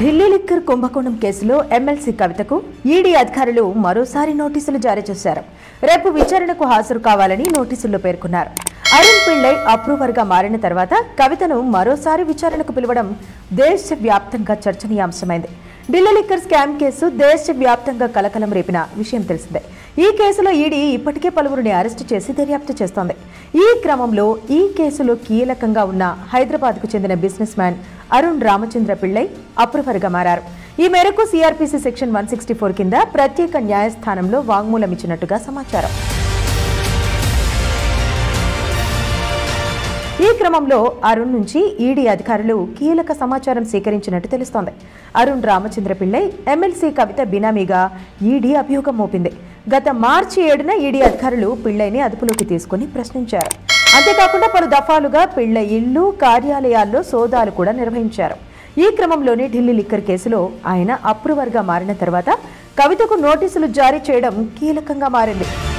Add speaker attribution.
Speaker 1: Delhi liquor కుంభకోణం కేసులో MLC కవితకు ఈడీ అధికారులు మరోసారి నోటీసులు జారీ చేశారు రేపు విచారణకు హాజరు కావాలని నోటీసుల్లో పేర్కొన్నారు అరుణ్ పిళ్ళై అప్రూవర్గా మారిన తర్వాత కవితను మరోసారి విచారణకు పిలవడం దేశవ్యాప్తంగా చర్చనీయాంశమైంది ఢిల్లీ లిక్కర్ స్కామ్ కేసు దేశవ్యాప్తంగా కలకలం రేపిన విషయం తెలిసిందే ఈ కేసులో ఈడీ ఇప్పటికే పలువురిని అరెస్టు చేసి దర్యాప్తు చేస్తోంది ఈ క్రమంలో ఈ కేసులో కీలకంగా ఉన్న హైదరాబాద్కు చెందిన బిజినెస్ మ్యాన్ అరుణ్ రామచంద్ర పిళ్ళై అప్రూవర్గా మారారు ఈ మేరకు CRPC section one sixty four కింద ప్రత్యేక న్యాయస్థానంలో వాంగ్మూలం ఇచ్చినట్టుగా సమాచారం ఈ క్రమంలో అరుణ్ నుంచి ఈడీ అధికారులు కీలక సమాచారం సేకరించినట్టు తెలుస్తోంది అరుణ్ రామచంద్ర పిళ్ళై ఎమ్మెల్సీ కవిత బినామీగా ఈడీ అభియోగం మోపింది గత మార్చి ఏడున ఈడీ అధికారులు పిళ్ళైని అదుపులోకి తీసుకుని ప్రశ్నించారు అంతేకాకుండా పలు దఫాలుగా పిళ్ళై ఇల్లు కార్యాలయాల్లో సోదాలు కూడా నిర్వహించారు ఈ క్రమంలోనే ఢిల్లీ లిక్కర్ కేసులో ఆయన అప్రూవర్గా మారిన తర్వాత కవితకు నోటీసులు జారీ చేయడం కీలకంగా మారింది